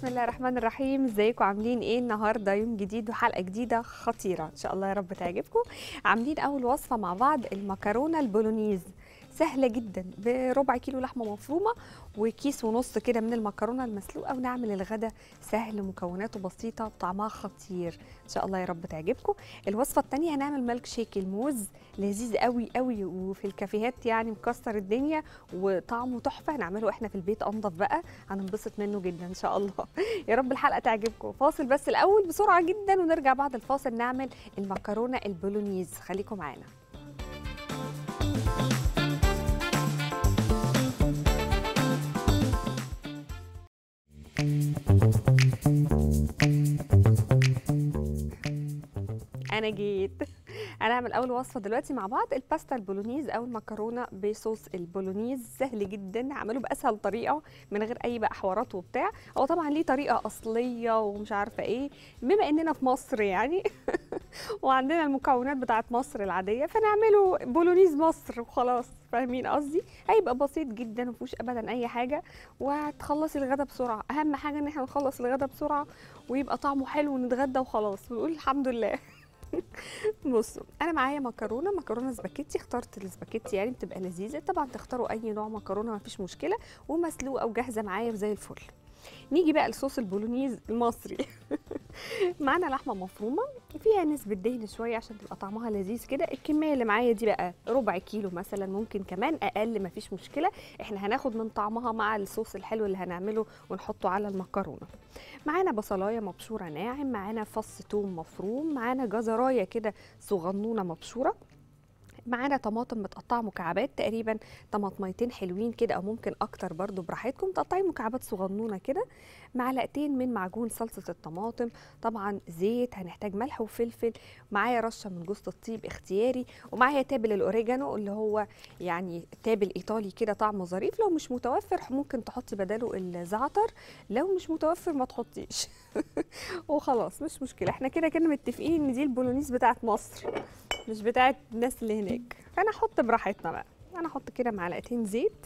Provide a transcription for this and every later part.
بسم الله الرحمن الرحيم ازيكم عاملين ايه النهارده يوم جديد وحلقه جديده خطيره ان شاء الله يا رب تعجبكم عاملين اول وصفه مع بعض المكرونه البولونيز سهله جدا بربع كيلو لحمه مفرومه وكيس ونص كده من المكرونه المسلوقه ونعمل الغدا سهل مكوناته بسيطه وطعمها خطير ان شاء الله يا رب تعجبكم الوصفه الثانيه هنعمل ميلك شيك الموز لذيذ قوي قوي وفي الكافيهات يعني مكسر الدنيا وطعمه تحفه هنعمله احنا في البيت انضف بقى هننبسط منه جدا ان شاء الله يا رب الحلقه تعجبكم فاصل بس الاول بسرعه جدا ونرجع بعد الفاصل نعمل المكرونه البولونيز خليكم معانا انا جيت هنعمل اول وصفه دلوقتي مع بعض الباستا البولونيز او المكرونه بصوص البولونيز سهل جدا نعمله باسهل طريقه من غير اي بقى حوارات وبتاع هو طبعا ليه طريقه اصليه ومش عارفه ايه بما اننا في مصر يعني وعندنا المكونات بتاعت مصر العاديه فنعمله بولونيز مصر وخلاص فاهمين قصدي هيبقى بسيط جدا مفيهوش ابدا اي حاجه وهتخلصي الغدا بسرعه اهم حاجه ان احنا نخلص الغدا بسرعه ويبقى طعمه حلو ونتغدى وخلاص ونقول الحمد لله بصوا انا معايا مكرونه مكرونه سباكيتي اخترت السباكيتي يعني بتبقى لذيذه طبعا تختاروا اي نوع مكرونه مفيش مشكله ومسلوقه وجاهزه معايا وزي الفل نيجي بقى لصوص البولونيز المصري معانا لحمه مفرومه فيها نسبه دهن شويه عشان تبقى طعمها لذيذ كده الكميه اللي معايا دي بقى ربع كيلو مثلا ممكن كمان اقل مفيش مشكله احنا هناخد من طعمها مع الصوص الحلو اللي هنعمله ونحطه على المكرونه معانا بصلايه مبشوره ناعم معانا فص توم مفروم معانا جزرايه كده صغنونه مبشوره معانا طماطم متقطعه مكعبات تقريبا طماطميتين حلوين كده او ممكن اكتر برضو براحتكم تقطعي مكعبات صغنونه كده معلقتين من معجون صلصه الطماطم طبعا زيت هنحتاج ملح وفلفل معايا رشه من جوز الطيب اختياري ومعايا تابل الاوريجانو اللي هو يعني تابل ايطالي كده طعمه ظريف لو مش متوفر ممكن تحطي بداله الزعتر لو مش متوفر ما تحطيش وخلاص مش مشكله احنا كده كده متفقين ان دي البولونيز بتاعت مصر مش بتاعت الناس اللي هناك فانا احط براحتنا بقى انا احط كده معلقتين زيت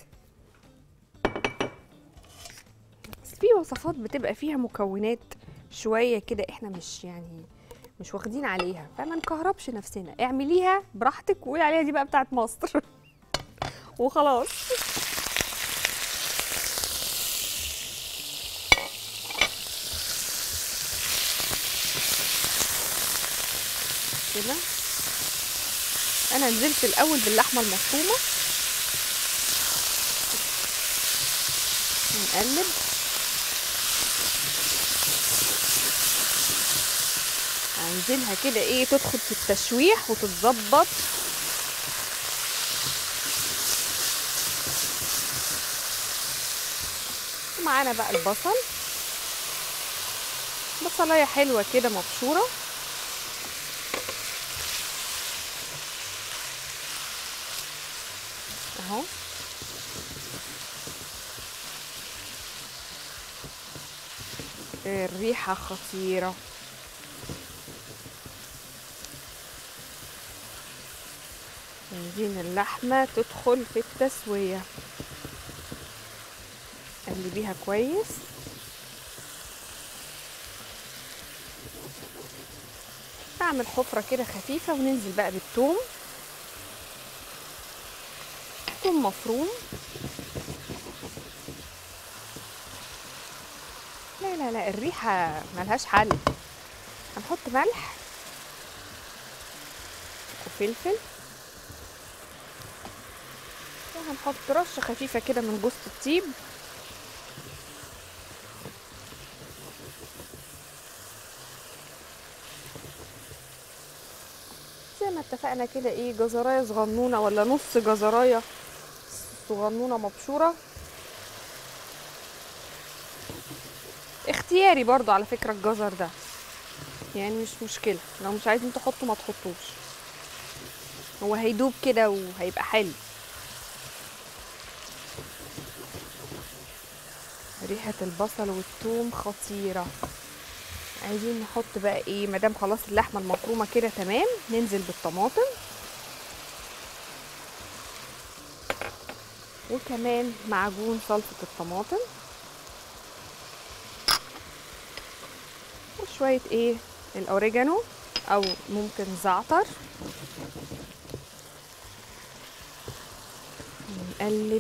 بس في وصفات بتبقى فيها مكونات شويه كده احنا مش يعني مش واخدين عليها فما نكهربش نفسنا اعمليها براحتك وقولي عليها دي بقى بتاعت مصر وخلاص كده انا نزلت الاول باللحمه المفرومه نقلب هنزلها كده ايه تدخل في التشويح وتتظبط معانا بقى البصل بصلايه حلوه كده مبشوره اهو الريحة خطيرة عايزين اللحمة تدخل في التسوية قلبيها كويس نعمل حفرة كده خفيفة وننزل بقى بالثوم ثوم مفروم لا لا لا الريحة ملهاش حل هنحط ملح وفلفل وهنحط رشة خفيفة كده من جوز الطيب زي ما اتفقنا كده ايه جزرايه صغنونه ولا نص جزرايه صغنونه مبشوره اختياري برضو على فكره الجزر ده يعني مش مشكله لو مش عايزين تحطوا ما تحطوش هو هيدوب كده وهيبقى حلو ريحه البصل والثوم خطيره عايزين نحط بقى ايه مادام خلاص اللحمه المفرومه كده تمام ننزل بالطماطم وكمان معجون صلصه الطماطم شويه ايه الاوريجانو او ممكن زعتر نقلب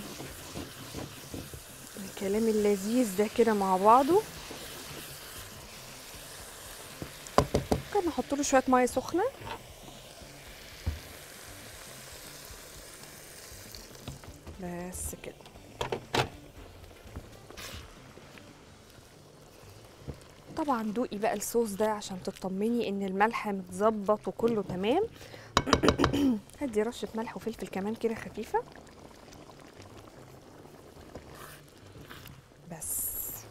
الكلام اللذيذ ده كده مع بعضه ممكن نحط له شويه ميه سخنه بس كده طبعا دوقي بقى الصوص ده عشان تطمني ان الملح متظبط وكله تمام هدي رشه ملح وفلفل كمان كده خفيفه بس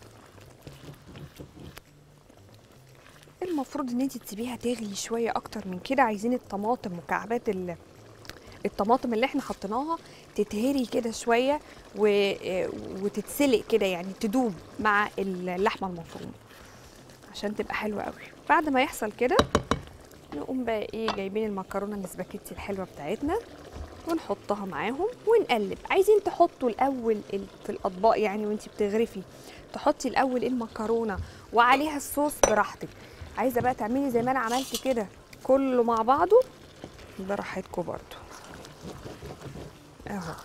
المفروض ان انت تسيبيها تغلي شويه اكتر من كده عايزين الطماطم مكعبات ال- الطماطم اللي احنا حطيناها تتهري كده شويه و... وتتسلق كده يعني تدوب مع اللحمه المفرومه عشان تبقى حلوه قوي بعد ما يحصل كده نقوم بقى ايه جايبين المكرونه الاسباجيتي الحلوه بتاعتنا ونحطها معاهم ونقلب عايزين تحطوا الاول ال- في الاطباق يعني وانتي بتغرفي تحطي الاول المكرونه وعليها الصوص براحتك عايزه بقى تعملي زي ما انا عملت كده كله مع بعضه براحتكم برضو اهو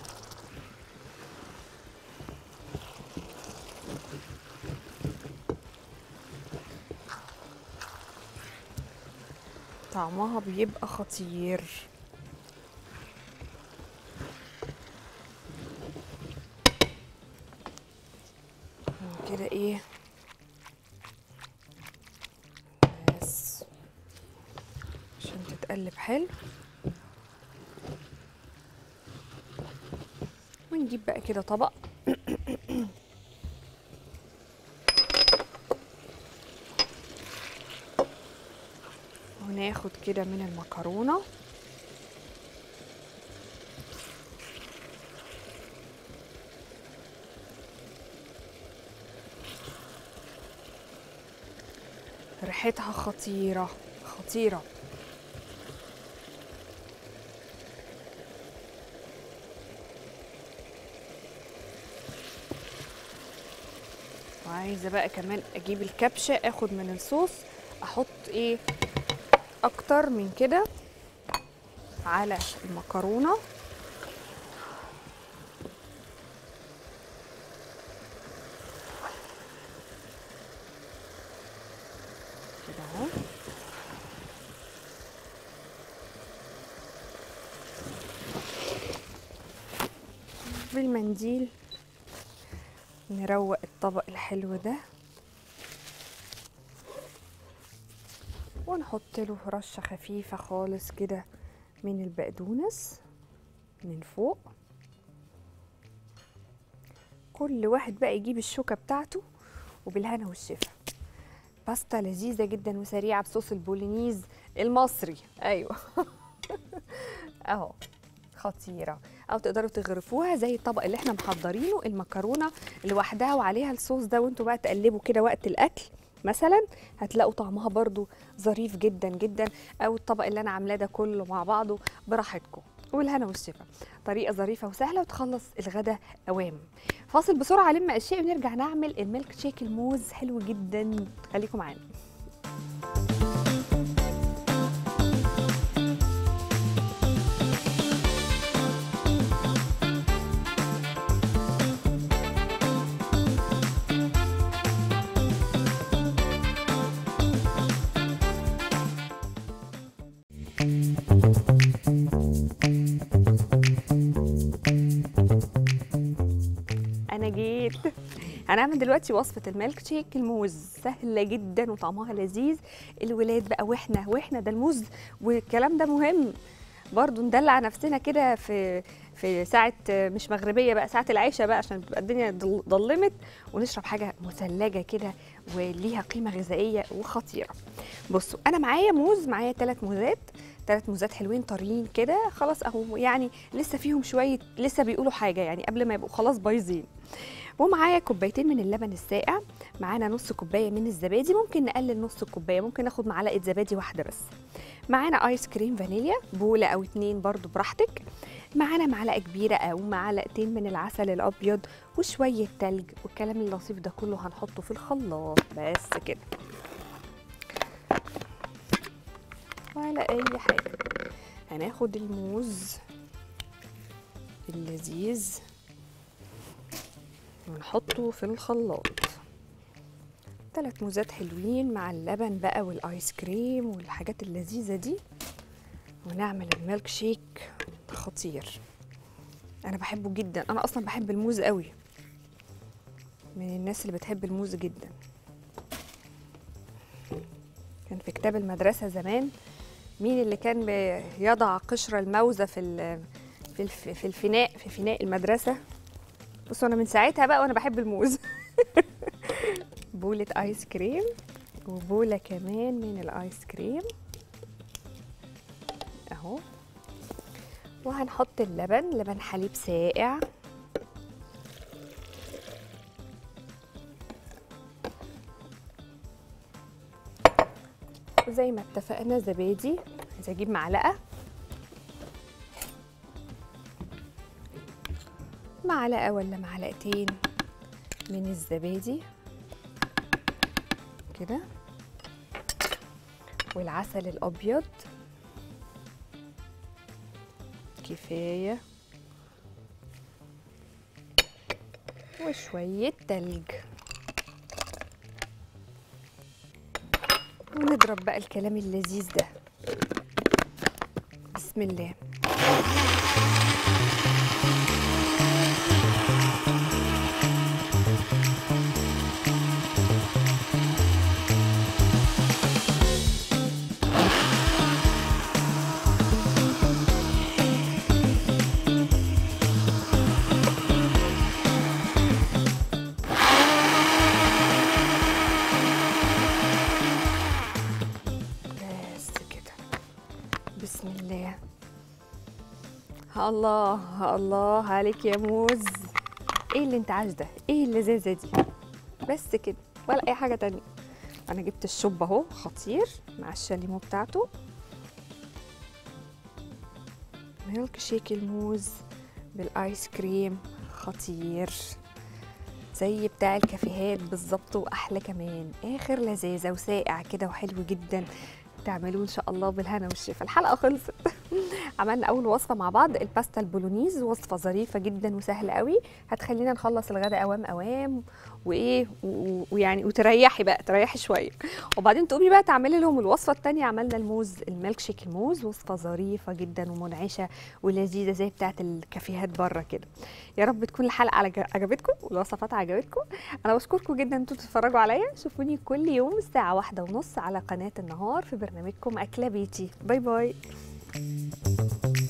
طعمها بيبقى خطير كده ايه بس عشان تتقلب حلو ونجيب بقى كده طبق وناخد كده من المكرونه ريحتها خطيرة خطيرة وعايزة بقى كمان اجيب الكبشة اخد من الصوص احط ايه اكتر من كده على المكرونة كده اهو بالمنديل نروق الطبق الحلو ده ونحط له رشة خفيفة خالص كده من البقدونس من فوق كل واحد بقى يجيب الشوكة بتاعته وبالهنا والشفا باستا لذيذة جدا وسريعة بصوص البولينيز المصري أيوة أهو خطيرة أو تقدروا تغرفوها زي الطبق اللي احنا محضرينه المكرونة لوحدها وعليها الصوص ده وانتوا بقى تقلبوا كده وقت الأكل مثلا هتلاقوا طعمها برضو ظريف جدا جدا أو الطبق اللي أنا عاملاه ده كله مع بعضه براحتكم والهنا والشفا طريقة ظريفة وسهلة وتخلص الغدا أوام فاصل بسرعة لما أشياء ونرجع نعمل الميلك شيك الموز حلو جدا خليكم معانا انا جيت هنعمل دلوقتي وصفه الميلك شيك الموز سهله جدا وطعمها لذيذ الولاد بقى واحنا واحنا ده الموز والكلام ده مهم برضو ندلع نفسنا كده في في ساعة مش مغربية بقى ساعة العشاء بقى عشان بتبقى الدنيا ضل- ضلمت ونشرب حاجة مثلجة كده وليها قيمة غذائية وخطيرة بصوا أنا معايا موز معايا ثلاث موزات ثلاث موزات حلوين طريين كده خلاص اهو يعني لسه فيهم شوية لسه بيقولوا حاجة يعني قبل ما يبقوا خلاص بايظين ومعايا كوبايتين من اللبن الساقع معانا نص كوبايه من الزبادي ممكن نقلل نص كوبايه ممكن ناخد معلقه زبادي واحده بس معانا ايس كريم فانيليا بوله او اتنين برضو براحتك معانا معلقه كبيره او معلقتين من العسل الابيض وشويه تلج والكلام اللطيف ده كله هنحطه في الخلاط بس كده ولا اي حاجه هناخد الموز اللذيذ ونحطه في الخلاط ثلاث موزات حلوين مع اللبن بقى والايس كريم والحاجات اللذيذه دي ونعمل الميلك شيك خطير انا بحبه جدا انا اصلا بحب الموز قوي من الناس اللي بتحب الموز جدا كان في كتاب المدرسه زمان مين اللي كان بيضع قشر الموزه في ال- في الف- في الفناء في فناء المدرسه بصوا انا من ساعتها بقى وانا بحب الموز بولة ايس كريم وبولة كمان من الايس كريم اهو وهنحط اللبن لبن حليب ساقع وزي ما اتفقنا زبادي عايزه اجيب معلقه معلقه ولا معلقتين من الزبادي كده والعسل الابيض كفايه وشويه تلج ونضرب بقى الكلام اللذيذ ده بسم الله بس كده بسم الله الله الله عليك يا موز ايه اللي انت عايز ده ايه اللذاذه دي بس كده ولا اي حاجه تانية انا جبت الشوب اهو خطير مع الشاليمو بتاعته ميلك شيك الموز بالايس كريم خطير زي بتاع الكافيهات بالظبط واحلى كمان اخر لذاذه وساقع كده وحلو جدا تعملوه ان شاء الله بالهنا والشفا الحلقه خلصت عملنا اول وصفه مع بعض الباستا البولونيز وصفه ظريفه جدا وسهله قوي هتخلينا نخلص الغداء اوام اوام وايه و- و- ويعني وتريحي بقى تريحي شويه وبعدين تقومي بقى تعملي لهم الوصفه الثانيه عملنا الموز الميلك شيك الموز وصفه ظريفه جدا ومنعشه ولذيذه زي بتاعه الكافيهات بره كده يا رب تكون الحلقه عجب- عجبتكم والوصفات عجبتكم انا بشكركم جدا انتوا بتتفرجوا عليا شوفوني كل يوم الساعه واحدة ونص على قناه النهار في برنامجكم اكله بيتي باي باي